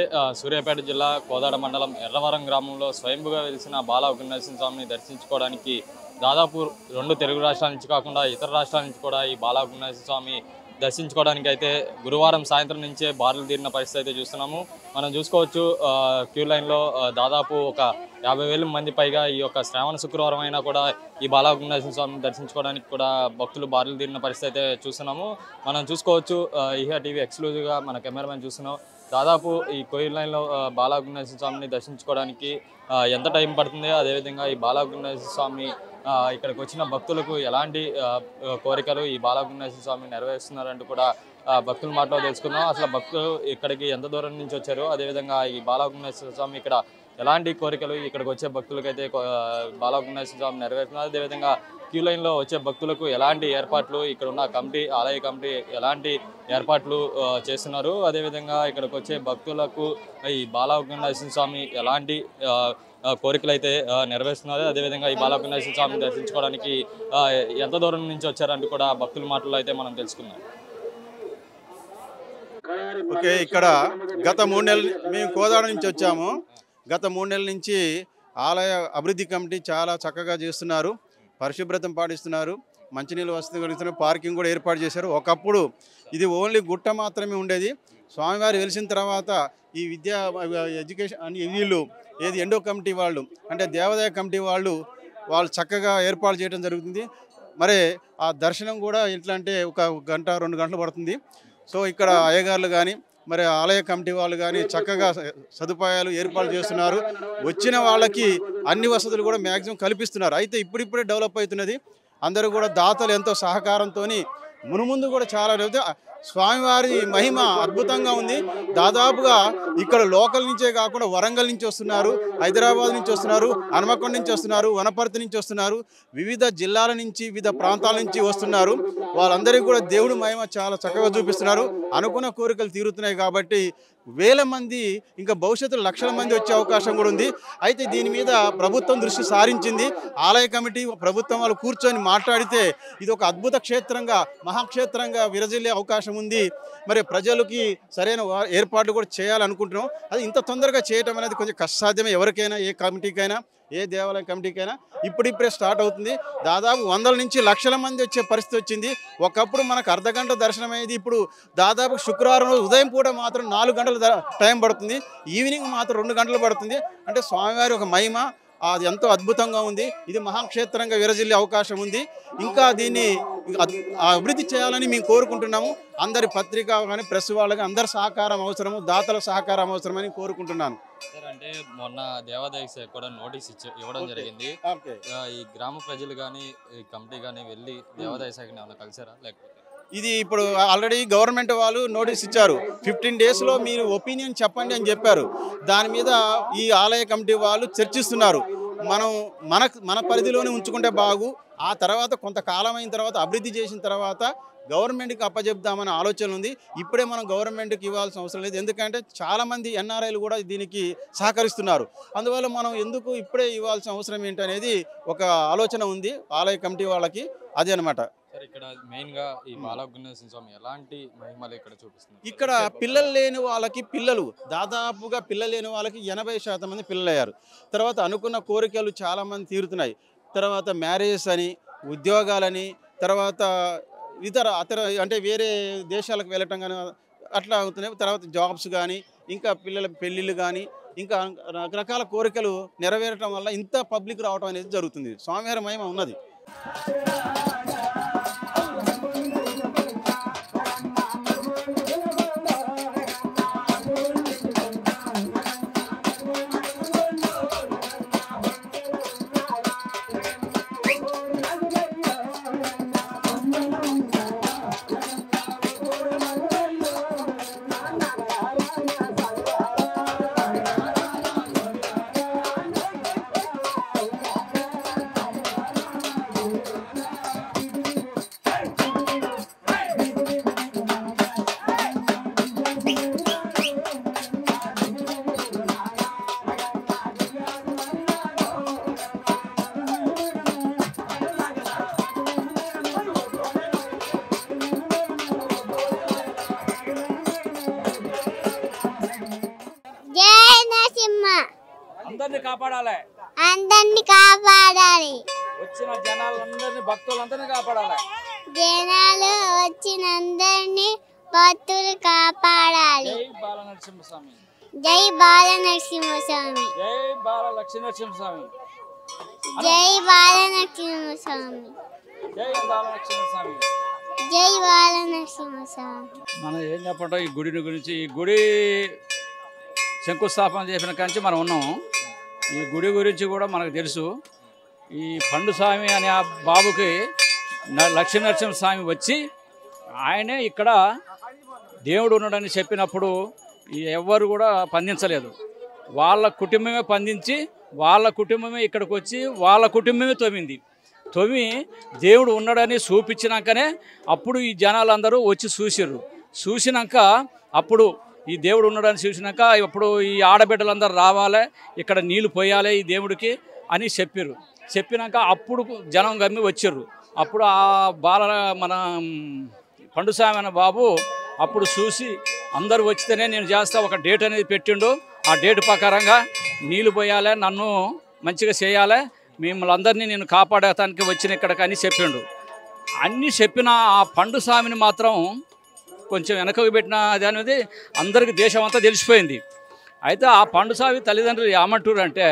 ఆ, సూర్యాపేట జిల్లా కోదాడ మండలం ఎర్రవరం గ్రామంలో స్వయంభుగా వెలిసిన బాల ఉగ్రనరసింహ స్వామిని దర్శించుకోవడానికి దాదాపు రెండు తెలుగు రాష్ట్రాల నుంచి కాకుండా ఇతర రాష్ట్రాల నుంచి కూడా ఈ బాల ఉగ్రనరసింహ స్వామి దర్శించుకోవడానికి అయితే గురువారం సాయంత్రం నుంచే బారులు తీరిన పరిస్థితి అయితే చూస్తున్నాము మనం చూసుకోవచ్చు ఆ, క్యూ లైన్లో ఆ, దాదాపు ఒక యాభై వేల మంది పైగా ఈ యొక్క శ్రావణ శుక్రవారం అయినా కూడా ఈ బాల ఉగ్రనరసింహ స్వామిని దర్శించుకోవడానికి కూడా భక్తులు బారులు తీరిన పరిస్థితి అయితే చూస్తున్నాము మనం చూసుకోవచ్చు ఆ, ఇహా టీవీ ఎక్స్క్లూజివ్గా మన కెమెరామెన్ చూస్తున్నాం దాదాపు ఈ కోయిల్ లైన్లో ఆ, బాలాగుండేశ్వర స్వామిని దర్శించుకోవడానికి ఆ, ఎంత టైం పడుతుంది అదేవిధంగా ఈ బాలాగుండేశ్వర స్వామి ఆ, ఇక్కడికి వచ్చిన భక్తులకు ఎలాంటి ఆ, కోరికలు ఈ బాలాగుండేశ్వర స్వామి నెరవేరుస్తున్నారంటూ కూడా ఆ, భక్తుల మాటలో తెలుసుకుందాం అసలు భక్తులు ఇక్కడికి ఎంత దూరం నుంచి వచ్చారు అదేవిధంగా ఈ బాలాగుండేశ్వర స్వామి ఇక్కడ ఎలాంటి కోరికలు ఇక్కడికి వచ్చే భక్తులకైతే కో- ఆ, బాలాగుండేశ్వర స్వామి నెరవేరుతున్నారు అదేవిధంగా క్యూ లైన్లో వచ్చే భక్తులకు ఎలాంటి ఏర్పాట్లు ఇక్కడ ఉన్న కమిటీ ఆలయ కమిటీ ఎలాంటి ఏర్పాట్లు ఆ, చేస్తున్నారు అదేవిధంగా ఇక్కడికి వచ్చే భక్తులకు ఈ బాలాగుండేశ్వర స్వామి ఎలాంటి ఆ, ఆ, కోరికలు అయితే ఆ, నెరవేరుస్తున్నారు అదేవిధంగా ఈ బాలాగుండేశ్వర స్వామిని దర్శించుకోవడానికి ఆ, ఎంత దూరం నుంచి వచ్చారంటూ కూడా భక్తుల మాటల్లో అయితే మనం తెలుసుకుందాం ఓకే ఇక్కడ గత మూడు నెలలు మేము కోదాడ నుంచి వచ్చాము గత మూడు నెలల నుంచి ఆలయ అభివృద్ధి కమిటీ చాలా చక్కగా చేస్తున్నారు పరిశుభ్రతం పాటిస్తున్నారు మంచినీళ్ళు వసతి కలుగుతున్నారు పార్కింగ్ కూడా ఏర్పాటు చేశారు ఒకప్పుడు ఇది ఓన్లీ గుట్ట మాత్రమే ఉండేది స్వామివారి వెలిసిన తర్వాత ఈ విద్యా ఎడ్యుకేషన్ అని వీళ్ళు ఏది ఎండో కమిటీ వాళ్ళు అంటే దేవాదాయ కమిటీ వాళ్ళు వాళ్ళు చక్కగా ఏర్పాటు చేయడం జరుగుతుంది మరి ఆ దర్శనం కూడా ఎట్లా అంటే ఒక గంట రెండు గంటలు పడుతుంది సో ఇక్కడ అయ్యగారులు కానీ మరి ఆలయ కమిటీ వాళ్ళు కానీ చక్కగా స- సదుపాయాలు ఏర్పాటు చేస్తున్నారు వచ్చిన వాళ్ళకి అన్ని వసతులు కూడా మ్యాక్సిమం కల్పిస్తున్నారు అయితే ఇప్పుడిప్పుడే డెవలప్ అవుతున్నది అందరూ కూడా దాతలు ఎంతో సహకారంతో మునుముందు కూడా చాలా లేకపోతే స్వామివారి మహిమ అద్భుతంగా ఉంది దాదాపుగా ఇక్కడ లోకల్ నుంచే కాకుండా వరంగల్ నుంచి వస్తున్నారు హైదరాబాద్ నుంచి వస్తున్నారు హనుమకొండ నుంచి వస్తున్నారు వనపర్తి నుంచి వస్తున్నారు వివిధ జిల్లాల నుంచి వివిధ ప్రాంతాల నుంచి వస్తున్నారు వాళ్ళందరికీ కూడా దేవుడి మహిమ చాలా చక్కగా చూపిస్తున్నారు అనుకున్న కోరికలు తీరుతున్నాయి కాబట్టి వేల మంది ఇంకా భవిష్యత్తులో లక్షల మంది వచ్చే అవకాశం కూడా ఉంది అయితే దీని మీద ప్రభుత్వం దృష్టి సారించింది ఆలయ కమిటీ ప్రభుత్వం వాళ్ళు కూర్చొని మాట్లాడితే ఇది ఒక అద్భుత క్షేత్రంగా మహాక్షేత్రంగా విరజిల్లే అవకాశం ఉంది మరి ప్రజలకి సరైన వా- ఏర్పాట్లు కూడా చేయాలనుకుంటున్నాం అది ఇంత తొందరగా చేయటం అనేది కొంచెం కష్టసాధ్యమే ఎవరికైనా ఏ కమిటీకైనా ఏ దేవాలయం కమిటీకైనా ఇప్పుడిప్పుడే స్టార్ట్ అవుతుంది దాదాపు వందల నుంచి లక్షల మంది వచ్చే పరిస్థితి వచ్చింది ఒకప్పుడు మనకు అర్ధ గంట దర్శనం అయ్యేది ఇప్పుడు దాదాపు శుక్రవారం రోజు ఉదయం పూట మాత్రం నాలుగు గంటల ద- టైం పడుతుంది ఈవినింగ్ మాత్రం రెండు గంటలు పడుతుంది అంటే స్వామివారి ఒక మహిమ అది ఎంతో అద్భుతంగా ఉంది ఇది మహాక్షేత్రంగా విరజిల్లే అవకాశం ఉంది ఇంకా దీన్ని అద్- అభివృద్ధి చేయాలని మేము కోరుకుంటున్నాము అందరి పత్రిక కానీ ప్రెస్ వాళ్ళకి అందరి సహకారం అవసరము దాతల సహకారం అవసరమని కోరుకుంటున్నాను సార్ అంటే మొన్న దేవాదాయ శాఖ కూడా నోటీస్ ఇచ్చే ఇవ్వడం ఓకే. జరిగింది ఓకే ఆ, ఈ గ్రామ ప్రజలు కానీ ఈ కమిటీ కానీ వెళ్ళి దేవాదాయ శాఖని ఏమైనా కలిసారా లేకపోతే ఇది ఇప్పుడు ఆల్రెడీ గవర్నమెంట్ వాళ్ళు నోటీస్ ఇచ్చారు ఫిఫ్టీన్ డేస్లో మీరు ఒపీనియన్ చెప్పండి అని చెప్పారు దాని మీద ఈ ఆలయ కమిటీ వాళ్ళు చర్చిస్తున్నారు మనం మన మన పరిధిలోనే ఉంచుకుంటే బాగు ఆ తర్వాత కొంతకాలం అయిన తర్వాత అభివృద్ధి చేసిన తర్వాత గవర్నమెంట్కి అప్పచెప్దామనే ఆలోచన ఉంది ఇప్పుడే మనం గవర్నమెంట్కి ఇవ్వాల్సిన అవసరం లేదు ఎందుకంటే చాలామంది ఎన్ఆర్ఐలు కూడా దీనికి సహకరిస్తున్నారు అందువల్ల మనం ఎందుకు ఇప్పుడే ఇవ్వాల్సిన అవసరం ఏంటనేది ఒక ఆలోచన ఉంది ఆలయ కమిటీ వాళ్ళకి అదే అనమాట సార్ ఇక్కడ మెయిన్ గా ఈ బాలగుణేశ్వర స్వామి ఎలాంటి మహిమలు ఇక్కడ చూపిస్తున్నారు ఇక్కడ పిల్లలు లేని వాళ్ళకి పిల్లలు దాదాపుగా పిల్లలు లేని వాళ్ళకి ఎనభై శాతం మంది పిల్లలు అయ్యారు తర్వాత అనుకున్న కోరికలు చాలా మంది తీరుతున్నాయి తర్వాత మ్యారేజెస్ అని ఉద్యోగాలని తర్వాత ఇతర అతర అంటే వేరే దేశాలకు వెళ్ళటం కానీ అట్లా అవుతున్నాయి తర్వాత జాబ్స్ కానీ ఇంకా పిల్లల పెళ్ళిళ్ళు కానీ ఇంకా రకరకాల కోరికలు నెరవేరటం వల్ల ఇంత పబ్లిక్ రావడం అనేది జరుగుతుంది స్వామివారి మహిమ ఉన్నది కాపాడాలి అందరిని కాపాడాలి వచ్చిన జనాలందరినీ భక్తులందరినీ కాపాడాలి జనాలు వచ్చిన అందరినీ భక్తులు కాపాడాలి జై బాల నరసింహస్వామి జై బాల నరసింహస్వామి జై బాల లక్ష్మీ నరసింహస్వామి జై బాల నరసింహస్వామి జై బాల నరసింహస్వామి జై బాల నరసింహస్వామి మనం ఏం చెప్పంటాం ఈ గుడిని గురించి ఈ గుడి శంకుస్థాపన చేసిన కాంచి మనం ఉన్నాము ఈ గుడి గురించి కూడా మనకు తెలుసు ఈ పండు స్వామి అనే ఆ బాబుకి న- లక్ష్మీ నరసింహ స్వామి వచ్చి ఆయనే ఇక్కడ దేవుడు ఉన్నాడని చెప్పినప్పుడు ఈ ఎవ్వరు కూడా పందించలేదు వాళ్ళ కుటుంబమే పందించి వాళ్ళ కుటుంబమే ఇక్కడికి వచ్చి వాళ్ళ కుటుంబమే తవ్వింది తవ్వి దేవుడు ఉన్నాడని చూపించినాకనే అప్పుడు ఈ జనాలందరూ వచ్చి చూసిర్రు చూసినాక అప్పుడు ఈ దేవుడు ఉన్నాడని చూసినాక ఇప్పుడు ఈ ఆడబిడ్డలందరూ రావాలి ఇక్కడ నీళ్లు పోయాలి ఈ దేవుడికి అని చెప్పారు చెప్పినాక అప్పుడు జనం గమ్మి వచ్చిర్రు అప్పుడు ఆ బాల మన పండుస్వామి అనే బాబు అప్పుడు చూసి అందరూ వచ్చితేనే నేను చేస్తా ఒక డేట్ అనేది పెట్టిండు ఆ డేట్ ప్రకారంగా నీళ్లు పోయాలి నన్ను మంచిగా చేయాలి మిమ్మల్ని అందరినీ నేను కాపాడటానికి వచ్చిన ఇక్కడికి అని చెప్పిండు అన్నీ చెప్పిన ఆ పండు స్వామిని మాత్రం కొంచెం వెనకకు పెట్టిన అది అనేది అందరికీ దేశం అంతా తెలిసిపోయింది అయితే ఆ పండు స్వామి తల్లిదండ్రులు ఏమంటారు అంటే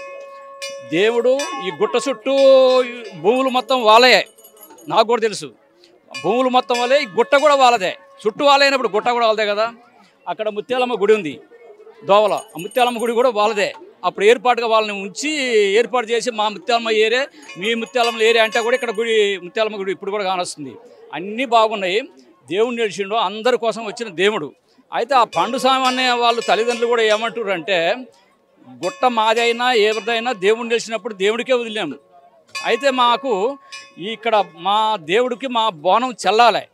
దేవుడు ఈ గుట్ట చుట్టూ ఈ భూములు మొత్తం వాళ్ళే నాకు కూడా తెలుసు భూములు మొత్తం వాళ్ళే ఈ గుట్ట కూడా వాళ్ళదే చుట్టూ వాళ్ళైనప్పుడు గుట్ట కూడా వాళ్ళదే కదా అక్కడ ముత్యాలమ్మ గుడి ఉంది దోవల ఆ ముత్యాలమ్మ గుడి కూడా వాళ్ళదే అప్పుడు ఏర్పాటుగా వాళ్ళని ఉంచి ఏర్పాటు చేసి మా ముత్యాలమ్మ ఏరే మీ ముత్యాలమ్మ ఏరే అంటే కూడా ఇక్కడ గుడి ముత్యాలమ్మ గుడి ఇప్పుడు కూడా కానొస్తుంది అన్నీ బాగున్నాయి దేవుడు నడిచిండు అందరి కోసం వచ్చిన దేవుడు అయితే ఆ పండు స్వామి అనే వాళ్ళు తల్లిదండ్రులు కూడా ఏమంటారు అంటే గుట్ట మాదైనా ఎవరిదైనా దేవుడు నిలిచినప్పుడు దేవుడికే వదిలేము అయితే మాకు ఇక్కడ మా దేవుడికి మా బోనం చెల్లాలి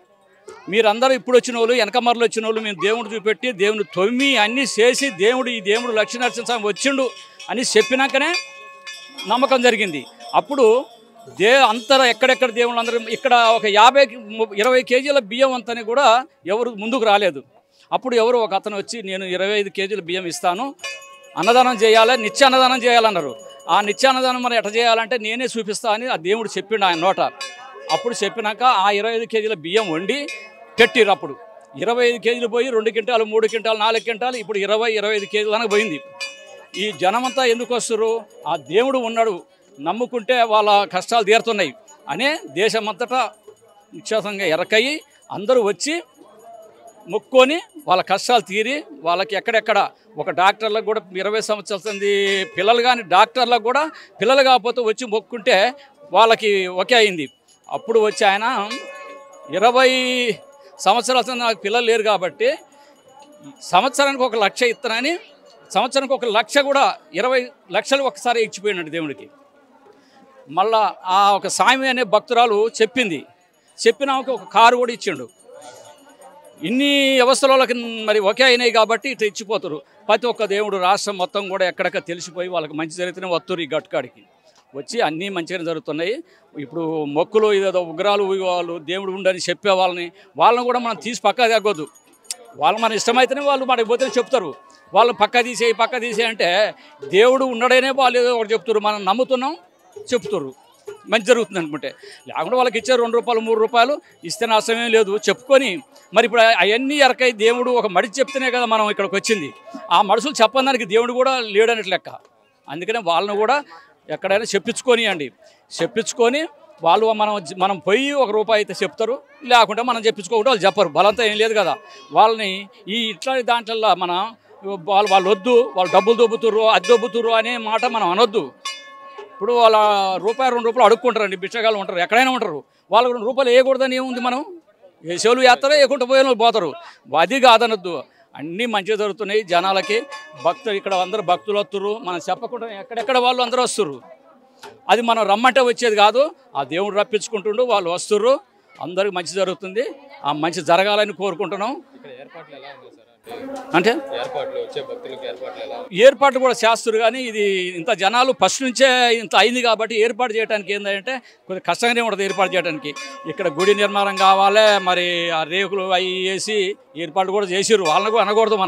మీరందరూ ఇప్పుడు వచ్చిన వాళ్ళు వెనకమరలు వచ్చిన వాళ్ళు మేము దేవుడు చూపెట్టి దేవుని తొమ్మి అన్నీ చేసి దేవుడు ఈ దేవుడు లక్ష్మీనరసింహస్వామి వచ్చిండు అని చెప్పినాకనే నమ్మకం జరిగింది అప్పుడు దే అంతర ఎక్కడెక్కడ దేవుళ్ళు అందరూ ఇక్కడ ఒక యాభై ము- ఇరవై కేజీల బియ్యం అంతని కూడా ఎవరు ముందుకు రాలేదు అప్పుడు ఎవరు ఒక అతను వచ్చి నేను ఇరవై ఐదు కేజీల బియ్యం ఇస్తాను అన్నదానం చేయాలి నిత్య అన్నదానం చేయాలన్నారు ఆ నిత్య అన్నదానం మరి ఎట్లా చేయాలంటే నేనే చూపిస్తా అని ఆ దేవుడు చెప్పిండు ఆయన నోట అప్పుడు చెప్పినాక ఆ ఇరవై ఐదు కేజీల బియ్యం వండి పెట్టిర్రు అప్పుడు ఇరవై ఐదు కేజీలు పోయి రెండు క్వింటాలు మూడు క్వింటాలు నాలుగు క్వింటాలు ఇప్పుడు ఇరవై ఇరవై ఐదు కేజీలు దాకా పోయింది ఈ జనమంతా ఎందుకు వస్తారు ఆ దేవుడు ఉన్నాడు నమ్ముకుంటే వాళ్ళ కష్టాలు తీరుతున్నాయి అనే దేశమంతటా నిశ్వాసంగా ఎరకయ్యి అందరూ వచ్చి మొక్కొని వాళ్ళ కష్టాలు తీరి వాళ్ళకి ఎక్కడెక్కడ ఒక డాక్టర్లకు కూడా ఇరవై సంవత్సరాల సంది పిల్లలు కానీ డాక్టర్లకు కూడా పిల్లలు కాకపోతే వచ్చి మొక్కుంటే వాళ్ళకి ఒకే అయింది అప్పుడు వచ్చి ఆయన ఇరవై సంవత్సరాల సంది నాకు పిల్లలు లేరు కాబట్టి సంవత్సరానికి ఒక లక్ష ఇస్తానని సంవత్సరానికి ఒక లక్ష కూడా ఇరవై లక్షలు ఒకసారి ఇచ్చిపోయినాడు దేవుడికి మళ్ళా ఆ ఒక సామి అనే భక్తురాలు చెప్పింది చెప్పిన ఆమెకి ఒక కారు కూడా ఇచ్చిండు ఇన్ని వ్యవస్థలకి మరి ఒకే అయినాయి కాబట్టి ఇట్లా ఇచ్చిపోతారు ప్రతి ఒక్క దేవుడు రాష్ట్రం మొత్తం కూడా ఎక్కడెక్కడ తెలిసిపోయి వాళ్ళకి మంచి జరిగితేనే వస్తారు ఈ గట్టుకాడికి వచ్చి అన్నీ మంచిగానే జరుగుతున్నాయి ఇప్పుడు మొక్కులు ఇదేదో ఉగ్రాలు వాళ్ళు దేవుడు ఉండని చెప్పే వాళ్ళని వాళ్ళని కూడా మనం తీసి పక్కా తగ్గొద్దు వాళ్ళు మన ఇష్టమైతేనే వాళ్ళు మనకి పోతే చెప్తారు వాళ్ళు పక్క తీసేయి పక్క తీసేయి అంటే దేవుడు ఉండడనే వాళ్ళు ఏదో ఒకటి చెప్తారు మనం నమ్ముతున్నాం చెప్తారు మంచి జరుగుతుంది అనుకుంటే లేకుండా వాళ్ళకి ఇచ్చే రెండు రూపాయలు మూడు రూపాయలు ఇస్తే నష్టమేం లేదు చెప్పుకొని మరి ఇప్పుడు అవన్నీ ఎరకై దేవుడు ఒక మడిచి చెప్తేనే కదా మనం ఇక్కడికి వచ్చింది ఆ మనుషులు చెప్పడానికి దేవుడు కూడా లేడన్నట్టు లెక్క అందుకనే వాళ్ళని కూడా ఎక్కడైనా చెప్పించుకొని అండి చెప్పించుకొని వాళ్ళు మనం మనం పోయి ఒక రూపాయి అయితే చెప్తారు లేకుంటే మనం చెప్పించుకోకుండా వాళ్ళు చెప్పరు బలంతా ఏం లేదు కదా వాళ్ళని ఈ ఇట్లాంటి దాంట్లో మన వాళ్ళు వాళ్ళు వద్దు వాళ్ళు డబ్బులు దొబ్బుతుర్రు అది దొబ్బుతుర్రు అనే మాట మనం అనొద్దు ఇప్పుడు వాళ్ళ రూపాయి రెండు రూపాయలు అడుక్కుంటారండి బిచ్చగాళ్ళు ఉంటారు ఎక్కడైనా ఉంటారు వాళ్ళకు రెండు రూపాయలు వేయకూడదని ఏముంది మనం ఏ చెవులు వేస్తారో వేయకుండా పోయిన వాళ్ళు పోతారు అది కాదనొద్దు అన్నీ మంచిగా జరుగుతున్నాయి జనాలకి భక్తులు ఇక్కడ అందరూ భక్తులు వస్తుర్రు మనం చెప్పకుండా ఎక్కడెక్కడ వాళ్ళు అందరూ వస్తుర్రు అది మనం రమ్మంటే వచ్చేది కాదు ఆ దేవుడు రప్పించుకుంటుండు వాళ్ళు వస్తుర్రు అందరికి మంచి జరుగుతుంది ఆ మంచి జరగాలని కోరుకుంటున్నాం ఇక్కడ ఏర్పాట్లు ఎలా ఉన్నాయి సార్ అంటే అంటే ఏర్పాట్లు వచ్చే భక్తులకు ఏర్పాట్లు ఎలా ఏర్పాటు కూడా చేస్తారు కానీ ఇది ఇంత జనాలు ఫస్ట్ నుంచే ఇంత అయింది కాబట్టి ఏర్పాటు చేయడానికి ఏంటంటే కొంచెం కష్టంగానే ఉంటుంది ఏర్పాటు చేయడానికి ఇక్కడ గుడి నిర్మాణం కావాలి మరి ఆ రేకులు అవి వేసి ఏర్పాటు కూడా చేసిర్రు వాళ్ళని కూడా అనకూడదు మనం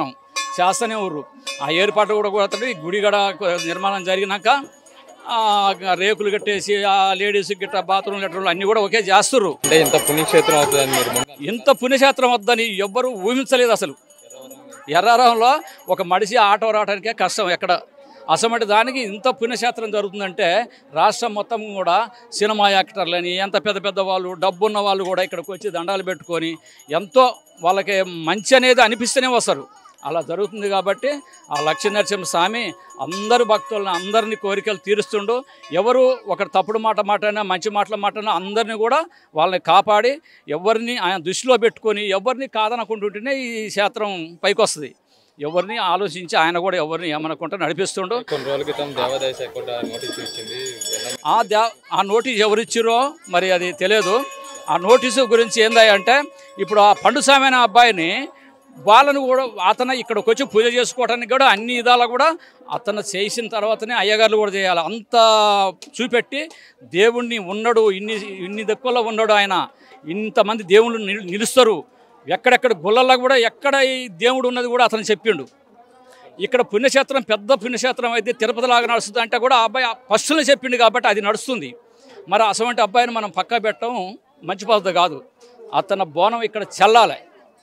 చేస్తూనే ఊరు ఆ ఏర్పాటు కూడా కూడా ఈ గుడి గడ నిర్మాణం జరిగినాక ఆ, రేకులు కట్టేసి ఆ లేడీస్ గిట్ట బాత్రూమ్ లెటర్లు అన్నీ కూడా ఒకే చేస్తుర్రు అంటే ఇంత పుణ్యక్షేత్రం అవుతుందని మీరు ముందు ఇంత పుణ్యక్షేత్రం వద్దని ఎవ్వరూ ఊహించలేదు అసలు ఎర్రారంలో ఒక మనిషి ఆటో రావడానికే కష్టం ఎక్కడ అసమటి దానికి ఇంత పుణ్యక్షేత్రం జరుగుతుందంటే రాష్ట్రం మొత్తం కూడా సినిమా యాక్టర్లని ఎంత పెద్ద పెద్ద వాళ్ళు డబ్బున్న వాళ్ళు కూడా ఇక్కడికి వచ్చి దండాలు పెట్టుకొని ఎంతో వాళ్ళకి మంచి అనేది అనిపిస్తూనే వస్తారు అలా జరుగుతుంది కాబట్టి ఆ లక్ష్మీనరసింహ స్వామి అందరు భక్తులను అందరినీ కోరికలు తీరుస్తుండు ఎవరు ఒక తప్పుడు మాట మాటైనా మంచి మాటల మాటైనా అందరినీ కూడా వాళ్ళని కాపాడి ఎవరిని ఆయన దృష్టిలో పెట్టుకొని ఎవరిని కాదనకుంటుంటేనే ఈ క్షేత్రం పైకి వస్తుంది ఎవరిని ఆలోచించి ఆయన కూడా ఎవరిని ఏమనకుండా నడిపిస్తుండు కొన్ని రోజుల క్రితం దేవాదాయ శాఖ కూడా నోటీస్ ఇచ్చింది వెళ్ళమని. ఆ దే ఆ నోటీస్ ఎవరు ఇచ్చిరో మరి అది తెలియదు ఆ నోటీసు గురించి ఏందా అంటే ఇప్పుడు ఆ పండుస్వామి అనే అబ్బాయిని వాళ్ళను కూడా అతను ఇక్కడికి వచ్చి పూజ చేసుకోవడానికి కూడా అన్ని విధాలా కూడా అతను చేసిన తర్వాతనే అయ్యగారులు కూడా చేయాలి అంత చూపెట్టి దేవుణ్ణి ఉన్నాడు ఇన్ని ఇన్ని దిక్కుల్లో ఉన్నాడు ఆయన ఇంతమంది దేవుళ్ళు నిలు- నిలుస్తారు ఎక్కడెక్కడ గుళ్ళల్లో కూడా ఎక్కడ ఈ దేవుడు ఉన్నది కూడా అతను చెప్పిండు ఇక్కడ పుణ్యక్షేత్రం పెద్ద పుణ్యక్షేత్రం అయితే తిరుపతి లాగా నడుస్తుంది అంటే కూడా ఆ అబ్బాయి ఫస్ట్లో చెప్పిండు కాబట్టి అది నడుస్తుంది మరి అటువంటి అబ్బాయిని మనం పక్క పెట్టడం మంచి పద్ధతి కాదు అతని బోనం ఇక్కడ చెల్లాలి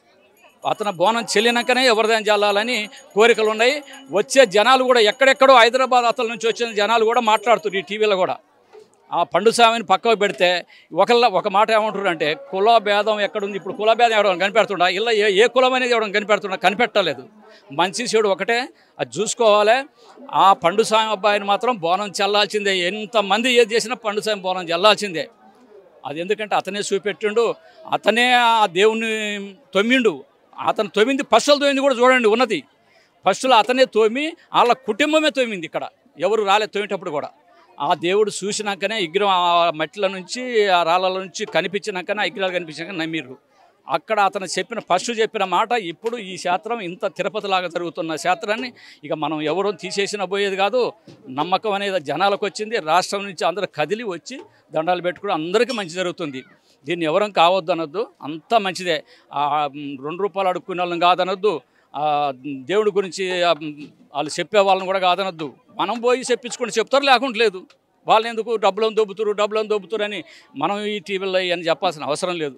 అతని బోనం చెల్లినాకనే ఎవరిదైనా చల్లాలని కోరికలు ఉన్నాయి వచ్చే జనాలు కూడా ఎక్కడెక్కడో హైదరాబాద్ అతల నుంచి వచ్చిన జనాలు కూడా మాట్లాడుతున్నారు ఈ టీవీలో కూడా ఆ పండు స్వామిని పక్కకు పెడితే ఒకళ్ళ ఒక మాట ఏమంటారు అంటే కుల భేదం ఎక్కడుంది ఇప్పుడు కుల భేదం ఎవడం కనిపెడుతుండా ఇలా ఏ ఏ కులం అనేది ఎవడం కనిపెడుతుండా కనిపెట్టలేదు మంచి చెడు ఒకటే అది చూసుకోవాలి ఆ పండు స్వామి అబ్బాయిని మాత్రం బోనం చల్లాల్సిందే ఎంతమంది ఏది చేసినా పండు స్వామి బోనం చల్లాల్సిందే అది ఎందుకంటే అతనే చూపెట్టిండు అతనే ఆ దేవుణ్ణి తొమ్మిండు అతను తొమ్మిది పశువులు తొమ్మిది కూడా చూడండి ఉన్నది పశువులు అతనే తోమి వాళ్ళ కుటుంబమే తోమింది ఇక్కడ ఎవరు రాలేదు తోమేటప్పుడు కూడా ఆ దేవుడు చూసినాకనే విగ్రహం ఆ మట్టిల నుంచి ఆ రాళ్ళ నుంచి కనిపించినాకనే ఆ విగ్రహాలు కనిపించినాక నమ్మిర్రు అక్కడ అతను చెప్పిన ఫస్ట్ చెప్పిన మాట ఇప్పుడు ఈ శాస్త్రం ఇంత తిరుపతిలాగా జరుగుతున్న శాస్త్రాన్ని ఇక మనం ఎవరూ తీసేసిన పోయేది కాదు నమ్మకం అనేది జనాలకు వచ్చింది రాష్ట్రం నుంచి అందరూ కదిలి వచ్చి దండాలు పెట్టుకుని అందరికీ మంచి జరుగుతుంది దీన్ని ఎవరం కావద్దు అనొద్దు అంతా మంచిదే ఆ మ్, రెండు రూపాయలు అడుక్కునే వాళ్ళని కాదనొద్దు ఆ దేవుడి గురించి ఆ, మ్, వాళ్ళు చెప్పే వాళ్ళని కూడా కాదనొద్దు మనం పోయి చెప్పించుకుని చెప్తారు లేకుండా లేదు వాళ్ళు ఎందుకు డబ్బులను దొబ్బుతురు డబ్బులను దొబ్బుతురు అని మనం ఈ టీవీలో అని చెప్పాల్సిన అవసరం లేదు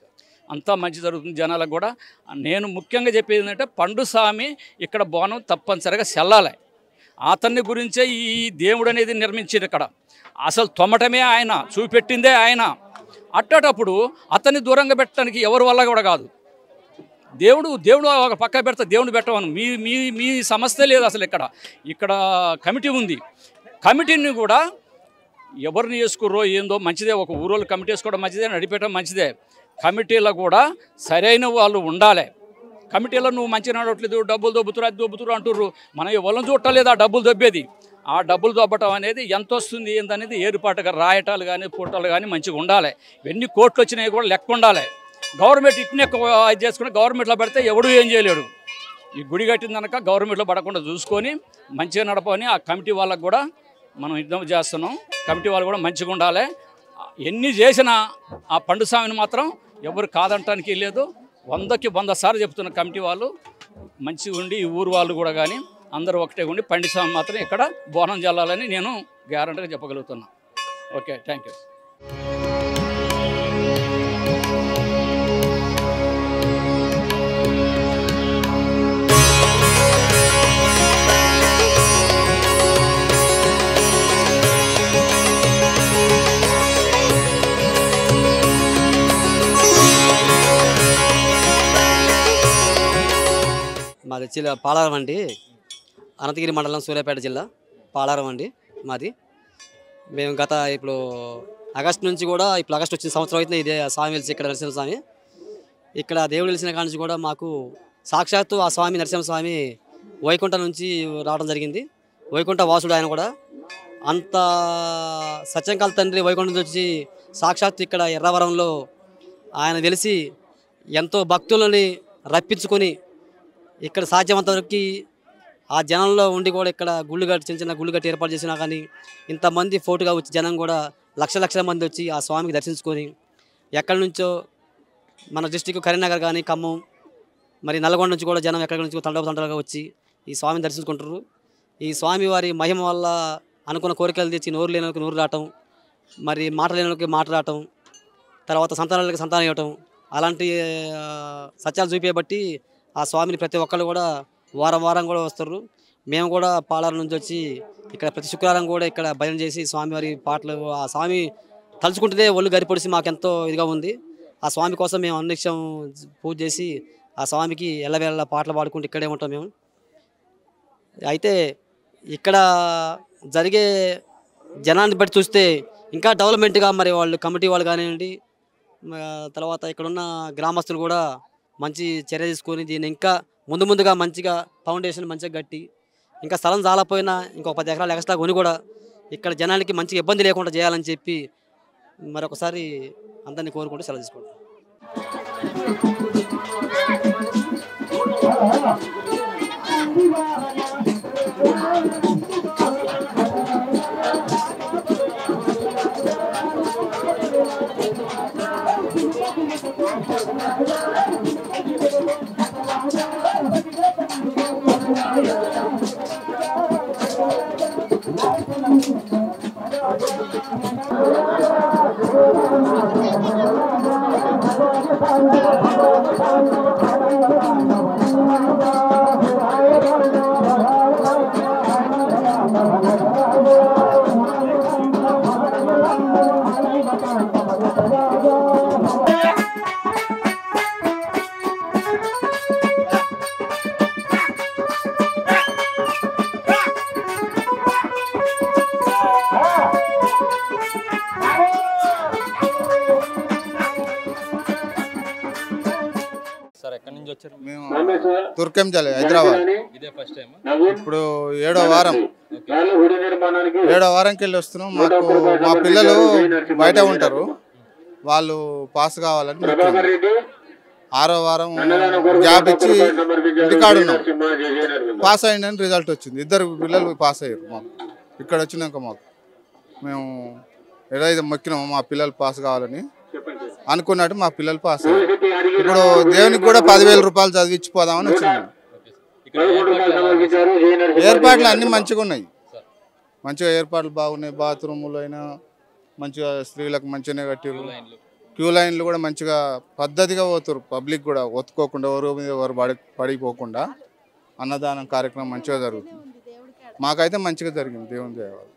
అంతా మంచి జరుగుతుంది జనాలకు కూడా నేను ముఖ్యంగా చెప్పేది ఏంటంటే పండు స్వామి ఇక్కడ బోనం తప్పనిసరిగా చెల్లాలి అతన్ని గురించే ఈ దేవుడు అనేది నిర్మించింది ఇక్కడ అసలు తొమ్మటమే ఆయన చూపెట్టిందే ఆయన అట్టేటప్పుడు అతన్ని దూరంగా పెట్టడానికి ఎవరి వల్ల కూడా కాదు దేవుడు దేవుడు ఒక పక్క పెడతా దేవుడు పెట్టమను మీ మీ మీ సమస్య లేదు అసలు ఇక్కడ ఇక్కడ కమిటీ ఉంది కమిటీని కూడా ఎవరిని వేసుకుర్రో ఏందో మంచిదే ఒక ఊరోళ్ళు కమిటీ వేసుకోవడం మంచిదే నడిపేయడం మంచిదే కమిటీలో కూడా సరైన వాళ్ళు ఉండాలి కమిటీలో నువ్వు మంచిగా నడవట్లేదు డబ్బులు దొబ్బుతురు అది దొబ్బుతురు అంటుర్రు మనం ఎవరిని చూడలేదు ఆ డబ్బులు దొబ్బేది ఆ డబ్బులు దొబ్బటం అనేది ఎంత వస్తుంది ఏందనేది ఏర్పాటుగా రాయటాలు కానీ ఫోటోలు కానీ మంచిగా ఉండాలి ఎన్ని కోట్లు వచ్చినాయి కూడా లెక్క ఉండాలి గవర్నమెంట్ ఇట్నే ఇది చేసుకుని గవర్నమెంట్లో పెడితే ఎవడు ఏం చేయలేడు ఈ గుడి కట్టిందనక గవర్నమెంట్లో పడకుండా చూసుకొని మంచిగా నడపని ఆ కమిటీ వాళ్ళకు కూడా మనం యుద్ధం చేస్తున్నాం కమిటీ వాళ్ళు కూడా మంచిగా ఉండాలి ఎన్ని చేసినా ఆ పండు స్వామిని మాత్రం ఎవరు కాదంటానికి లేదు వందకి వంద సార్లు చెప్తున్న కమిటీ వాళ్ళు మంచిగా ఉండి ఈ ఊరు వాళ్ళు కూడా కానీ అందరూ ఒకటే ఉండి పండి స్వామి మాత్రం ఇక్కడ బోనం చల్లాలని నేను గ్యారంటీగా చెప్పగలుగుతున్నా ఓకే థ్యాంక్ యూ మాది జిల్లా పాలారం అండి అనంతగిరి మండలం సూర్యాపేట జిల్లా పాలారం అండి మాది మేము గత ఇప్పుడు ఆగస్టు నుంచి కూడా ఇప్పుడు ఆగస్టు వచ్చిన సంవత్సరం అయితే ఇదే స్వామి వెలిసి ఇక్కడ నరసింహ స్వామి ఇక్కడ దేవుడు వెలిసిన కాడ నుంచి కూడా మాకు సాక్షాత్తు ఆ స్వామి నరసింహస్వామి వైకుంఠం నుంచి రావడం జరిగింది వైకుంఠ వాసుడు ఆయన కూడా అంత సత్యంకాల తండ్రి వైకుంఠం నుంచి వచ్చి సాక్షాత్తు ఇక్కడ ఎర్రవరంలో ఆయన వెలిసి ఎంతో భక్తులని రప్పించుకొని ఇక్కడ సాధ్యమంత వరకు ఆ జనంలో ఉండి కూడా ఇక్కడ గుళ్ళు కట్టి చిన్న చిన్న గుళ్ళు కట్టి ఏర్పాటు చేసినా కానీ ఇంతమంది ఫోటుగా వచ్చి జనం కూడా లక్ష లక్షల మంది వచ్చి ఆ స్వామికి దర్శించుకొని ఎక్కడి నుంచో మన డిస్టిక్ కరీంనగర్ కానీ ఖమ్మం మరి నల్గొండ నుంచి కూడా జనం ఎక్కడి నుంచి తండవ తండలుగా వచ్చి ఈ స్వామిని దర్శించుకుంటారు ఈ స్వామి వారి మహిమ వల్ల అనుకున్న కోరికలు తెచ్చి నోరు లేని వాళ్ళకి నోరు రావటం మరి మాట లేని వాళ్ళకి మాట రావటం తర్వాత సంతానాలకి సంతానం ఇవ్వటం అలాంటి ఆ, సత్యాలు చూపించబట్టి ఆ స్వామిని ప్రతి ఒక్కళ్ళు కూడా వారం వారం కూడా వస్తారు మేము కూడా పాలారు నుంచి వచ్చి ఇక్కడ ప్రతి శుక్రవారం కూడా ఇక్కడ భజన చేసి స్వామివారి పాటలు ఆ స్వామి తలుచుకుంటేనే ఒళ్ళు గరిపొడిసి మాకెంతో ఇదిగా ఉంది ఆ స్వామి కోసం మేము అన్నిక్షం పూజ చేసి ఆ స్వామికి ఎల్లవేళ పాటలు పాడుకుంటూ ఇక్కడే ఉంటాం మేము అయితే ఇక్కడ జరిగే జనాన్ని బట్టి చూస్తే ఇంకా డెవలప్మెంట్గా మరి వాళ్ళు కమిటీ వాళ్ళు కానివ్వండి మ- తర్వాత ఇక్కడున్న గ్రామస్తులు కూడా మంచి చర్య తీసుకొని దీన్ని ఇంకా ముందు ముందుగా మంచిగా ఫౌండేషన్ మంచిగా కట్టి ఇంకా స్థలం చాలపోయినా ఇంకొక పది ఎకరాలు ఎక్స్ట్రా కొని కూడా ఇక్కడ జనానికి మంచిగా ఇబ్బంది లేకుండా చేయాలని చెప్పి మరొకసారి అందరినీ కోరుకుంటూ సెలవు తీసుకుంటాం సార్ ఎక్కడి నుంచి వచ్చారు మేము తుర్కెంజలి హైదరాబాద్ ఇదే ఫస్ట్ టైం ఇప్పుడు ఏడో వారం ఏడో వారంకి వెళ్ళి వస్తున్నాం మాకు మా పిల్లలు బయట ఉంటారు వాళ్ళు పాస్ కావాలని మొక్కున్నాం. ఆరో వారం జాబ్ ఇచ్చి ఇంటికాడ ఉన్నాం పాస్ అయిందని రిజల్ట్ వచ్చింది ఇద్దరు పిల్లలు పాస్ అయ్యారు మాకు ఇక్కడ వచ్చినాక మాకు మేము ఏదైతే మొక్కినామో మా పిల్లలు పాస్ కావాలని అనుకున్నట్టు మా పిల్లలు పాస్ అయ్యారు ఇప్పుడు దేవునికి కూడా పదివేల రూపాయలు చదివించిపోదామని వచ్చినాం ఇక్కడ ఏర్పాట్లు ఎలా ఉన్నాయి సార్? ఏర్పాట్లు అన్ని మంచిగా ఉన్నాయి మంచిగా ఏర్పాట్లు బాగున్నాయి బాత్రూములు అయినా మంచిగా స్త్రీలకు మంచిగానే కట్టారు లైన్లు. క్యూ లైన్లు కూడా మంచిగా పద్ధతిగా పోతారు పబ్లిక్ కూడా ఒత్తుకోకుండా ఎవరు మీద ఎవరు పడి పడిపోకుండా అన్నదానం కార్యక్రమం మంచిగా జరుగుతుంది మాకైతే మంచిగా జరిగింది దేవుని దయ వల్ల.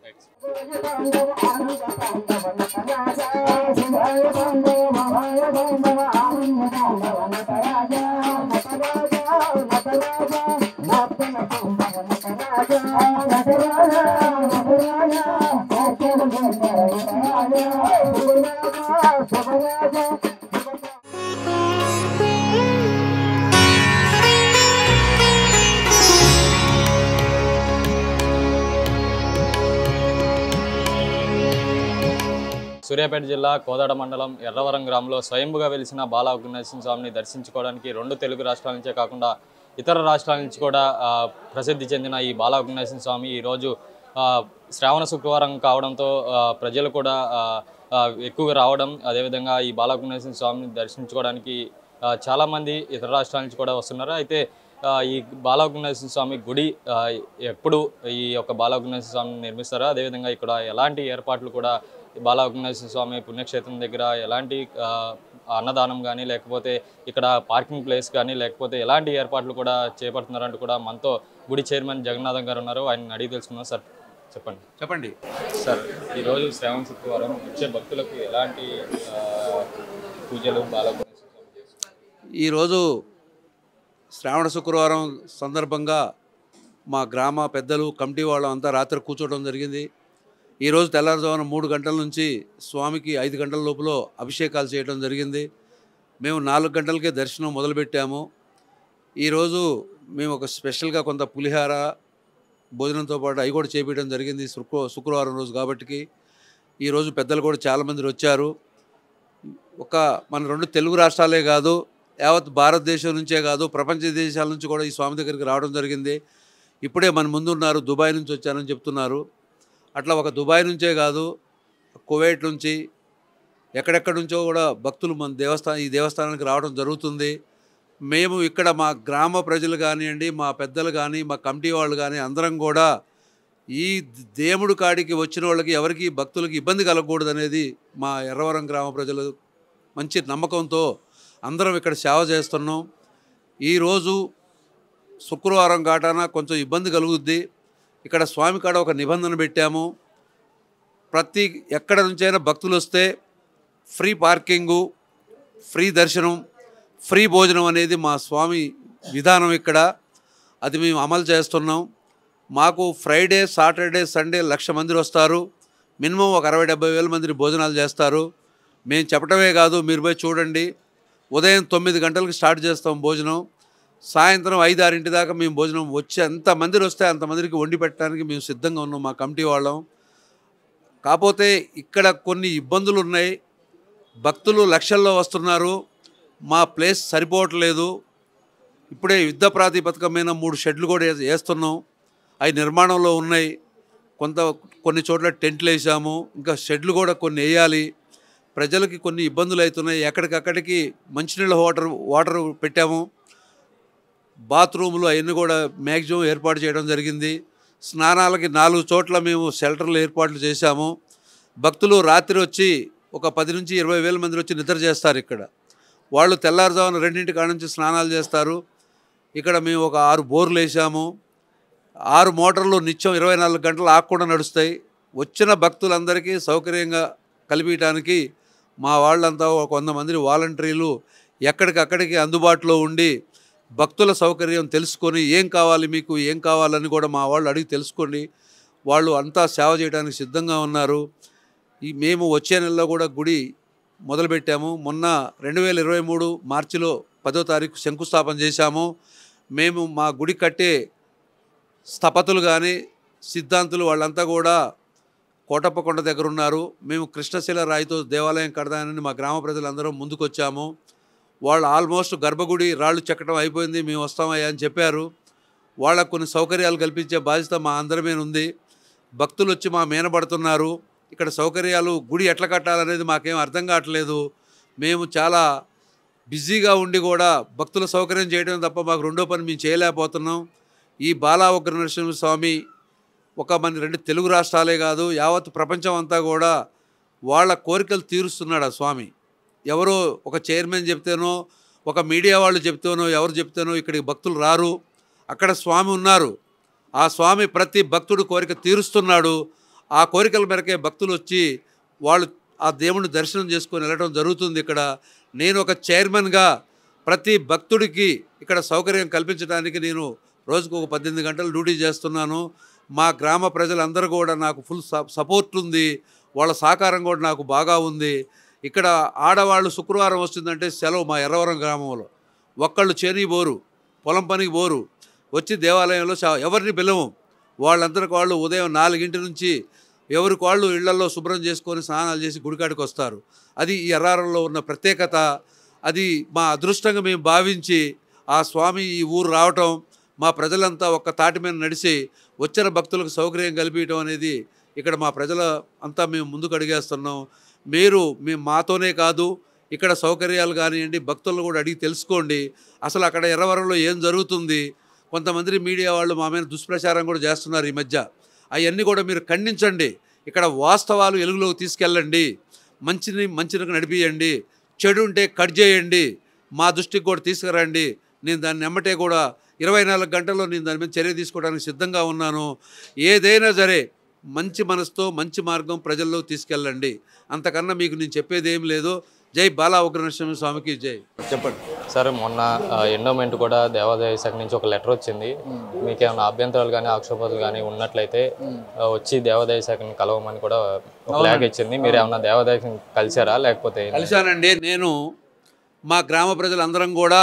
సూర్యాపేట జిల్లా కోదాడ మండలం ఎర్రవరం గ్రామంలో స్వయంభుగా వెలిసిన బాలా నరసింహ స్వామిని దర్శించుకోవడానికి రెండు తెలుగు రాష్ట్రాల నుంచే కాకుండా ఇతర రాష్ట్రాల నుంచి కూడా ఆ, ప్రసిద్ధి చెందిన ఈ బాలా నరసింహ స్వామి ఈరోజు ఆ, శ్రావణ శుక్రవారం కావడంతో ఆ, ప్రజలు కూడా ఆ, ఆ, ఎక్కువగా రావడం అదేవిధంగా ఈ బాలా నరసింహ స్వామిని దర్శించుకోవడానికి ఆ, చాలామంది ఇతర రాష్ట్రాల నుంచి కూడా వస్తున్నారు అయితే ఆ, ఈ బాలగుణేశ్వర స్వామి గుడి ఆ, ఎప్పుడు ఈ యొక్క బాలగుణేశ్వర స్వామిని నిర్మిస్తారో అదేవిధంగా ఇక్కడ ఎలాంటి ఏర్పాట్లు కూడా ఈ బాలగుణేశ్వర స్వామి పుణ్యక్షేత్రం దగ్గర ఎలాంటి ఆ, అన్నదానం కానీ లేకపోతే ఇక్కడ పార్కింగ్ ప్లేస్ కానీ లేకపోతే ఎలాంటి ఏర్పాట్లు కూడా చేపడుతున్నారంటూ కూడా మనతో గుడి చైర్మన్ జగన్నాథం గారు ఉన్నారు ఆయన అడిగి తెలుసుకున్నాం సార్ చెప్పండి చెప్పండి సార్ ఈరోజు శ్రావణ శుక్రవారం వచ్చే భక్తులకు ఎలాంటి ఆ, పూజలు బాలగుణేశ్వర స్వామి చేస్తున్నారు ఈరోజు శ్రావణ శుక్రవారం సందర్భంగా మా గ్రామ పెద్దలు కమిటీ వాళ్ళు అంతా రాత్రి కూర్చోవడం జరిగింది ఈరోజు తెల్లారుజామున మూడు గంటల నుంచి స్వామికి ఐదు గంటల లోపల అభిషేకాలు చేయడం జరిగింది మేము నాలుగు గంటలకే దర్శనం మొదలుపెట్టాము ఈరోజు మేము ఒక స్పెషల్గా కొంత పులిహార భోజనంతో పాటు అవి కూడా చేపించడం జరిగింది శుక్ర శుక్రవారం రోజు కాబట్టికి ఈరోజు పెద్దలు కూడా చాలామంది వచ్చారు ఒక మన రెండు తెలుగు రాష్ట్రాలే కాదు యావత్ భారతదేశం నుంచే కాదు ప్రపంచ దేశాల నుంచి కూడా ఈ స్వామి దగ్గరికి రావడం జరిగింది ఇప్పుడే మన ముందున్నారు దుబాయ్ నుంచి వచ్చారని చెప్తున్నారు అట్లా ఒక దుబాయ్ నుంచే కాదు కువైట్ నుంచి ఎక్కడెక్కడి నుంచో కూడా భక్తులు మన దేవస్థానం ఈ దేవస్థానానికి రావడం జరుగుతుంది మేము ఇక్కడ మా గ్రామ ప్రజలు కానివ్వండి మా పెద్దలు కానీ మా కమిటీ వాళ్ళు కానీ అందరం కూడా ఈ దేవుడు కాడికి వచ్చిన వాళ్ళకి ఎవరికి భక్తులకి ఇబ్బంది కలగకూడదు అనేది మా ఎర్రవరం గ్రామ ప్రజలు మంచి నమ్మకంతో అందరం ఇక్కడ సేవ చేస్తున్నాం ఈరోజు శుక్రవారం కాటాన కొంచెం ఇబ్బంది కలుగుద్ది ఇక్కడ స్వామి కాడ ఒక నిబంధన పెట్టాము ప్రతి ఎక్కడ నుంచైనా భక్తులు వస్తే ఫ్రీ పార్కింగు ఫ్రీ దర్శనం ఫ్రీ భోజనం అనేది మా స్వామి విధానం ఇక్కడ అది మేము అమలు చేస్తున్నాం మాకు ఫ్రైడే సాటర్డే సండే లక్ష మంది వస్తారు మినిమం ఒక అరవై డెబ్బై వేల మందిని భోజనాలు చేస్తారు మేము చెప్పటమే కాదు మీరు పోయి చూడండి ఉదయం తొమ్మిది గంటలకు స్టార్ట్ చేస్తాం భోజనం సాయంత్రం ఐదు ఆరింటి దాకా మేము భోజనం వచ్చి ఎంతమంది వస్తే అంతమందికి వండి పెట్టడానికి మేము సిద్ధంగా ఉన్నాం మా కమిటీ వాళ్ళం కాకపోతే ఇక్కడ కొన్ని ఇబ్బందులు ఉన్నాయి భక్తులు లక్షల్లో వస్తున్నారు మా ప్లేస్ సరిపోవట్లేదు ఇప్పుడే యుద్ధ ప్రాతిపదిక మీద మూడు షెడ్లు కూడా వేస్- వేస్తున్నాం అవి నిర్మాణంలో ఉన్నాయి కొంత కొన్ని చోట్ల టెంట్లు వేసాము ఇంకా షెడ్లు కూడా కొన్ని వేయాలి ప్రజలకి కొన్ని ఇబ్బందులు అవుతున్నాయి ఎక్కడికక్కడికి మంచినీళ్ళ వాటర్ వాటర్ పెట్టాము బాత్రూములు అవన్నీ కూడా మ్యాక్సిమం ఏర్పాటు చేయడం జరిగింది స్నానాలకి నాలుగు చోట్ల మేము షెల్టర్లు ఏర్పాట్లు చేశాము భక్తులు రాత్రి వచ్చి ఒక పది నుంచి ఇరవై వేల మంది వచ్చి నిద్ర చేస్తారు ఇక్కడ వాళ్ళు తెల్లారుజామున రెండింటి కాడ నుంచి స్నానాలు చేస్తారు ఇక్కడ మేము ఒక ఆరు బోర్లు వేసాము ఆరు మోటార్లు నిత్యం ఇరవై నాలుగు గంటలు ఆగకుండా నడుస్తాయి వచ్చిన భక్తులందరికీ సౌకర్యంగా కల్పించడానికి మా వాళ్ళంతా ఒక వంద మంది వాలంటీర్లు ఎక్కడికక్కడికి అందుబాటులో ఉండి భక్తుల సౌకర్యం తెలుసుకొని ఏం కావాలి మీకు ఏం కావాలని కూడా మా వాళ్ళు అడిగి తెలుసుకోండి వాళ్ళు అంతా సేవ చేయడానికి సిద్ధంగా ఉన్నారు ఈ మేము వచ్చే నెలలో కూడా గుడి మొదలుపెట్టాము మొన్న రెండు వేల ఇరవై మూడు మార్చిలో పదో తారీఖు శంకుస్థాపన చేశాము మేము మా గుడి కట్టే స్థపతులు కానీ సిద్ధాంతులు వాళ్ళంతా కూడా కోటప్పకొండ దగ్గర ఉన్నారు మేము కృష్ణశిల రాయితో దేవాలయం కడదానని మా గ్రామ ప్రజలందరం ముందుకొచ్చాము వాళ్ళు ఆల్మోస్ట్ గర్భగుడి రాళ్ళు చెక్కడం అయిపోయింది మేము వస్తామయ్యా అని చెప్పారు వాళ్ళకు కొన్ని సౌకర్యాలు కల్పించే బాధ్యత మా అందరి మీద ఉంది భక్తులు వచ్చి మా మేనబడుతున్నారు ఇక్కడ సౌకర్యాలు గుడి ఎట్లా కట్టాలనేది మాకేం అర్థం కావట్లేదు మేము చాలా బిజీగా ఉండి కూడా భక్తుల సౌకర్యం చేయడం తప్ప మాకు రెండో పని మేము చేయలేకపోతున్నాం ఈ బాలా ఉగ్ర నరసింహ స్వామి ఒక మన రెండు తెలుగు రాష్ట్రాలే కాదు యావత్ ప్రపంచం అంతా కూడా వాళ్ళ కోరికలు తీరుస్తున్నాడు ఆ స్వామి ఎవరో ఒక చైర్మన్ చెప్తేనో ఒక మీడియా వాళ్ళు చెప్తేనో ఎవరు చెప్తేనో ఇక్కడికి భక్తులు రారు అక్కడ స్వామి ఉన్నారు ఆ స్వామి ప్రతి భక్తుడు కోరిక తీరుస్తున్నాడు ఆ కోరికల మేరకే భక్తులు వచ్చి వాళ్ళు ఆ దేవుని దర్శనం చేసుకొని వెళ్ళడం జరుగుతుంది ఇక్కడ నేను ఒక చైర్మన్గా ప్రతి భక్తుడికి ఇక్కడ సౌకర్యం కల్పించడానికి నేను రోజుకు ఒక పద్దెనిమిది గంటలు డ్యూటీ చేస్తున్నాను మా గ్రామ ప్రజలందరూ కూడా నాకు ఫుల్ సపోర్ట్ ఉంది వాళ్ళ సహకారం కూడా నాకు బాగా ఉంది ఇక్కడ ఆడవాళ్ళు శుక్రవారం వస్తుందంటే సెలవు మా ఎర్రవరం గ్రామంలో ఒక్కళ్ళు చేని పోరు పొలం పనికి పోరు వచ్చి దేవాలయంలో చా- ఎవరిని పిలవం వాళ్ళందరికి వాళ్ళు ఉదయం నాలుగింటి నుంచి ఎవరికి వాళ్ళు ఇళ్లలో శుభ్రం చేసుకొని స్నానాలు చేసి గుడికాడికి వస్తారు అది ఈ ఎర్రారంలో ఉన్న ప్రత్యేకత అది మా అదృష్టంగా మేము భావించి ఆ స్వామి ఈ ఊరు రావటం మా ప్రజలంతా ఒక్క తాటి మీద నడిచి వచ్చిన భక్తులకు సౌకర్యం కల్పించడం అనేది ఇక్కడ మా ప్రజల అంతా మేము ముందుకు అడిగేస్తున్నాం మీరు మీ మాతోనే కాదు ఇక్కడ సౌకర్యాలు కానివ్వండి భక్తులను కూడా అడిగి తెలుసుకోండి అసలు అక్కడ ఎర్రవరంలో ఏం జరుగుతుంది కొంతమంది మీడియా వాళ్ళు మా మీద దుష్ప్రచారం కూడా చేస్తున్నారు ఈ మధ్య అవన్నీ కూడా మీరు ఖండించండి ఇక్కడ వాస్తవాలు వెలుగులోకి తీసుకెళ్ళండి మంచిని మంచిని నడిపియండి చెడు ఉంటే కట్ చేయండి మా దృష్టికి కూడా తీసుకురండి నేను దాన్ని ఎమ్మటే కూడా ఇరవై నాలుగు గంటల్లో నేను దాని మీద చర్య తీసుకోవడానికి సిద్ధంగా ఉన్నాను ఏదైనా సరే మంచి మనసుతో మంచి మార్గం ప్రజల్లో తీసుకెళ్ళండి అంతకన్నా మీకు నేను చెప్పేది ఏం లేదు జై బాలా ఉగ్రనరసింహ స్వామికి జై చెప్పండి సార్ మొన్న ఎండోమెంట్ కూడా దేవాదాయ శాఖ నుంచి ఒక లెటర్ వచ్చింది మీకు ఏమైనా అభ్యంతరాలు కానీ ఆక్షేపాలు కానీ ఉన్నట్లయితే ఆ, వచ్చి దేవాదాయ శాఖని కలవమని కూడా ఒక లేఖ ఇచ్చింది మీరు ఏమైనా దేవాదాయ శాఖని కలిసారా లేకపోతే కలిశానండి నేను మా గ్రామ ప్రజలందరం కూడా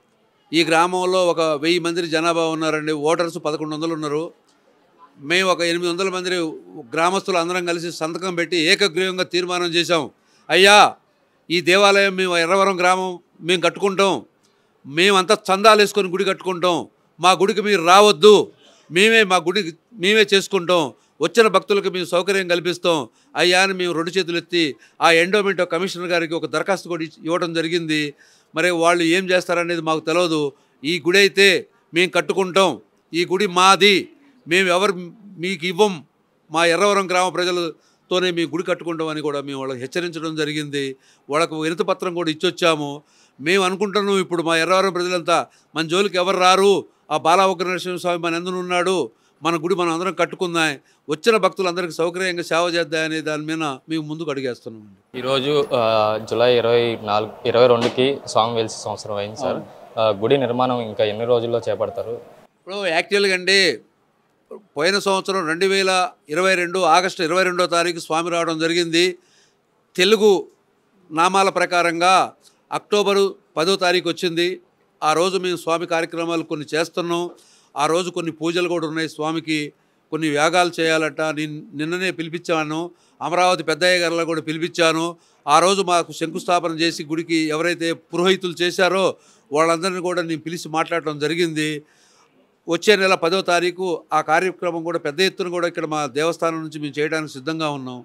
ఈ గ్రామంలో ఒక వెయ్యి మంది జనాభా ఉన్నారండి ఓటర్స్ పదకొండు వందలు ఉన్నారు మేము ఒక ఎనిమిది వందల మంది గ్రామస్తులు అందరం కలిసి సంతకం పెట్టి ఏకగ్రీవంగా తీర్మానం చేశాం అయ్యా ఈ దేవాలయం మేము ఎర్రవరం గ్రామం మేము కట్టుకుంటాం మేమంతా చందాలు వేసుకొని గుడి కట్టుకుంటాం మా గుడికి మీరు రావద్దు మేమే మా గుడి మేమే చేసుకుంటాం వచ్చిన భక్తులకు మేము సౌకర్యం కల్పిస్తాం అయ్యా అని మేము రెండు చేతులు ఎత్తి ఆ ఎండోమెంట్ కమిషనర్ గారికి ఒక దరఖాస్తు కూడా ఇచ్చి- ఇవ్వడం జరిగింది మరి వాళ్ళు ఏం చేస్తారనేది మాకు తెలియదు ఈ గుడి అయితే మేము కట్టుకుంటాం ఈ గుడి మాది మేము ఎవరు మీకు ఇవ్వం మా ఎర్రవరం గ్రామ ప్రజలతోనే మీ గుడి కట్టుకుంటాం అని కూడా మేము వాళ్ళకి హెచ్చరించడం జరిగింది వాళ్ళకు వినతి పత్రం కూడా ఇచ్చొచ్చాము మేము అనుకుంటున్నాం ఇప్పుడు మా ఎర్రవరం ప్రజలంతా మన జోలికి ఎవరు రారు ఆ బాలావగ్ర నరసింహస్వామి మన ఎందును ఉన్నాడు మన గుడి మనం అందరం కట్టుకుందాం వచ్చిన భక్తులందరికీ సౌకర్యంగా సేవ చేద్దామనే దాని మీద మేము ముందుకు అడిగేస్తున్నాం ఈరోజు ఆ, జూలై ఇరవై నాలుగు ఇరవై రెండుకి స్వామి వెలిసి సంవత్సరం అయింది సార్ ఆ, గుడి నిర్మాణం ఇంకా ఎన్ని రోజుల్లో చేపడతారు ఇప్పుడు యాక్చువల్గా అండి పోయిన సంవత్సరం రెండు వేల ఇరవై రెండు ఆగస్టు ఇరవై రెండో తారీఖు స్వామి రావడం జరిగింది తెలుగు నామాల ప్రకారంగా అక్టోబరు పదో తారీఖు వచ్చింది ఆ రోజు మేము స్వామి కార్యక్రమాలు కొన్ని చేస్తున్నాం ఆ రోజు కొన్ని పూజలు కూడా ఉన్నాయి స్వామికి కొన్ని యాగాలు చేయాలట నేను నిన్ననే పిలిపించాను అమరావతి పెద్దయ్య గారిలో కూడా పిలిపించాను ఆ రోజు మాకు శంకుస్థాపన చేసి గుడికి ఎవరైతే పురోహితులు చేశారో వాళ్ళందరినీ కూడా నేను పిలిచి మాట్లాడటం జరిగింది వచ్చే నెల పదో తారీఖు ఆ కార్యక్రమం కూడా పెద్ద ఎత్తున కూడా ఇక్కడ మా దేవస్థానం నుంచి మేము చేయడానికి సిద్ధంగా ఉన్నాం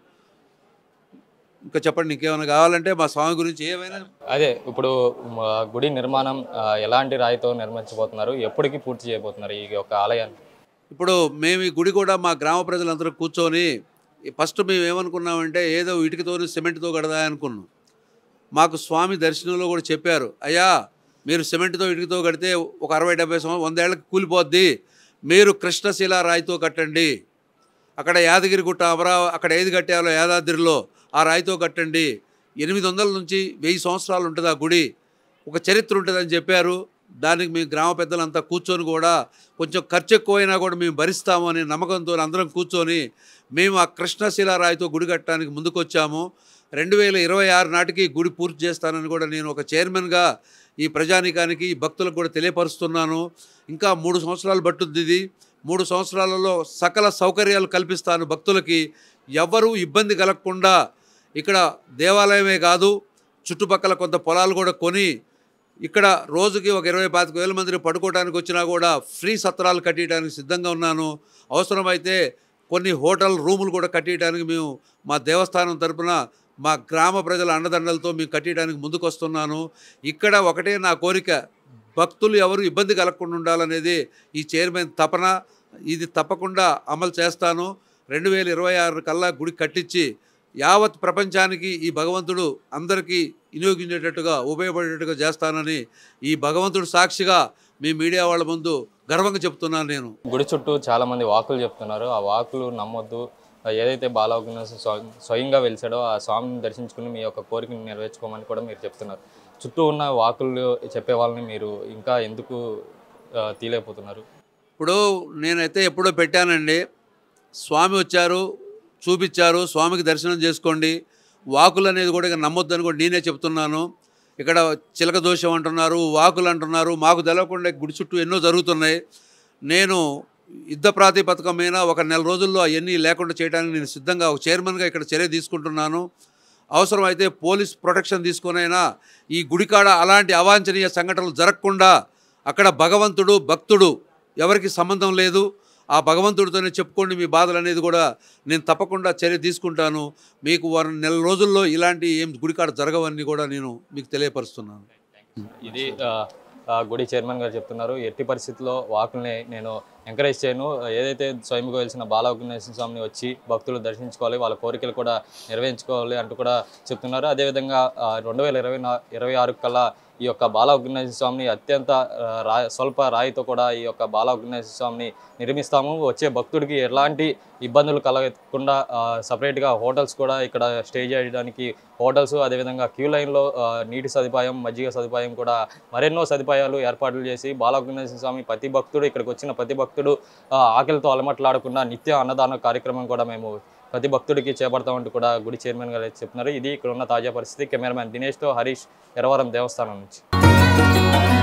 ఇంకా చెప్పండి ఇంకేమైనా కావాలంటే మా స్వామి గురించి ఏమైనా అదే ఇప్పుడు మా గుడి నిర్మాణం ఆ, ఎలాంటి రాయితో నిర్మించబోతున్నారు ఎప్పటికి పూర్తి చేయబోతున్నారు ఈ యొక్క ఆలయాన్ని ఇప్పుడు మేము ఈ గుడి కూడా మా గ్రామ ప్రజలందరూ కూర్చొని ఫస్ట్ మేము ఏమనుకున్నామంటే ఏదో ఇటుకతోని సిమెంట్తో కడదా అనుకున్నాం మాకు స్వామి దర్శనంలో కూడా చెప్పారు అయ్యా మీరు సిమెంట్తో ఇటుకతో కడితే ఒక అరవై డెబ్బై సంవత్సరం వందేళ్ళకి కూలిపోద్ది మీరు కృష్ణశిలా రాయితో కట్టండి అక్కడ యాదగిరి గుట్ట అమరావ అక్కడ ఏది కట్టాలో యాదాద్రిలో ఆ రాయితో కట్టండి ఎనిమిది వందల నుంచి వెయ్యి సంవత్సరాలు ఉంటుంది ఆ గుడి ఒక చరిత్ర ఉంటుందని చెప్పారు దానికి మేము గ్రామ పెద్దలంతా కూర్చొని కూడా కొంచెం ఖర్చు ఎక్కువైనా కూడా మేము భరిస్తాము అనే నమ్మకంతో అందరం కూర్చొని మేము ఆ కృష్ణశిలా రాయితో గుడి కట్టడానికి ముందుకొచ్చాము రెండు వేల ఇరవై ఆరు నాటికి గుడి పూర్తి చేస్తానని కూడా నేను ఒక చైర్మన్గా ఈ ప్రజానీకానికి ఈ భక్తులకు కూడా తెలియపరుస్తున్నాను ఇంకా మూడు సంవత్సరాలు పట్టుద్ది ఇది మూడు సంవత్సరాలలో సకల సౌకర్యాలు కల్పిస్తాను భక్తులకి ఎవ్వరూ ఇబ్బంది కలగకుండా ఇక్కడ దేవాలయమే కాదు చుట్టుపక్కల కొంత పొలాలు కూడా కొని ఇక్కడ రోజుకి ఒక ఇరవై పాతిక వేల మందిని పడుకోవడానికి వచ్చినా కూడా ఫ్రీ సత్రాలు కట్టియడానికి సిద్ధంగా ఉన్నాను అవసరమైతే కొన్ని హోటల్ రూములు కూడా కట్టియడానికి మేము మా దేవస్థానం తరపున మా గ్రామ ప్రజల అండదండలతో మేము కట్టియడానికి ముందుకు వస్తున్నాను ఇక్కడ ఒకటే నా కోరిక భక్తులు ఎవరు ఇబ్బంది కలగకుండా ఉండాలనేది ఈ చైర్మన్ తపన ఇది తప్పకుండా అమలు చేస్తాను రెండు వేల ఇరవై ఆరు కల్లా గుడి కట్టించి యావత్ ప్రపంచానికి ఈ భగవంతుడు అందరికీ వినియోగించేటట్టుగా ఉపయోగపడేటట్టుగా చేస్తానని ఈ భగవంతుడు సాక్షిగా మీ మీడియా వాళ్ళ ముందు గర్వంగా చెప్తున్నాను నేను గుడి చుట్టూ చాలా మంది వాకులు చెప్తున్నారు ఆ వాకులు నమ్మొద్దు ఆ ఏదైతే బాలవగ్న స్వయంగా వెలిసాడో ఆ స్వామిని దర్శించుకుని మీ యొక్క కోరికను నెరవేర్చుకోమని కూడా మీరు చెప్తున్నారు చుట్టూ ఉన్న వాకులు చెప్పే వాళ్ళని మీరు ఇంకా ఎందుకు ఆ, తీయలేకపోతున్నారు ఇప్పుడు నేనైతే ఎప్పుడో పెట్టానండి స్వామి వచ్చారు చూపించారు స్వామికి దర్శనం చేసుకోండి వాకులు అనేది కూడా ఇక నమ్మొద్దని కూడా నేనే చెప్తున్నాను ఇక్కడ చిలక దోషం అంటున్నారు వాకులు అంటున్నారు మాకు తెలవకుండా గుడి చుట్టూ ఎన్నో జరుగుతున్నాయి నేను యుద్ధ ప్రాతిపదికం మీద ఒక నెల రోజుల్లో అవన్నీ లేకుండా చేయడానికి నేను సిద్ధంగా ఒక చైర్మన్గా ఇక్కడ చర్య తీసుకుంటున్నాను అవసరమైతే పోలీస్ ప్రొటెక్షన్ తీసుకునైనా ఈ గుడికాడ అలాంటి అవాంఛనీయ సంఘటనలు జరగకుండా అక్కడ భగవంతుడు భక్తుడు ఎవరికి సంబంధం లేదు ఆ భగవంతుడితోనే చెప్పుకోండి మీ బాధలు అనేది కూడా నేను తప్పకుండా చర్య తీసుకుంటాను మీకు వారం నెల రోజుల్లో ఇలాంటి ఏం గుడికాడ జరగవని కూడా నేను మీకు తెలియపరుస్తున్నాను ఇది ఆ, ఆ, గుడి చైర్మన్ గారు చెప్తున్నారు ఎట్టి పరిస్థితుల్లో వాకుల్ని నేను ఎంకరేజ్ చేయను ఏదైతే స్వయంగా వెలిసిన బాలవగ్నేశ్వర స్వామిని వచ్చి భక్తులు దర్శించుకోవాలి వాళ్ళ కోరికలు కూడా నెరవేర్చుకోవాలి అంటూ కూడా చెప్తున్నారు అదేవిధంగా రెండు వేల ఇరవై నా ఇరవై ఆరు కల్లా ఈ యొక్క బాలవగ్నేశ్వర స్వామిని అత్యంత ఆ, రా స్వల్ప రాయితో కూడా ఈ యొక్క బాలవగ్నేశ్వర స్వామిని నిర్మిస్తాము వచ్చే భక్తుడికి ఎలాంటి ఇబ్బందులు కలగకుండా సపరేట్గా హోటల్స్ కూడా ఇక్కడ స్టే చేయడానికి హోటల్స్ అదేవిధంగా క్యూ లైన్లో ఆ, నీటి సదుపాయం మజ్జిగ సదుపాయం కూడా మరెన్నో సదుపాయాలు ఏర్పాట్లు చేసి బాలవగ్నేశ్వర స్వామి ప్రతి భక్తుడు ఇక్కడికి వచ్చిన ప్రతి భక్తుడు ఆ, ఆకలితో అలమట్లాడకుండా నిత్య అన్నదాన కార్యక్రమం కూడా మేము ప్రతి భక్తుడికి చేపడతామంటూ కూడా గుడి చైర్మన్ గారు చెప్తున్నారు ఇది ఇక్కడ ఉన్న తాజా పరిస్థితి కెమెరామ్యాన్ దినేష్తో హరీష్ ఎరవరం దేవస్థానం నుంచి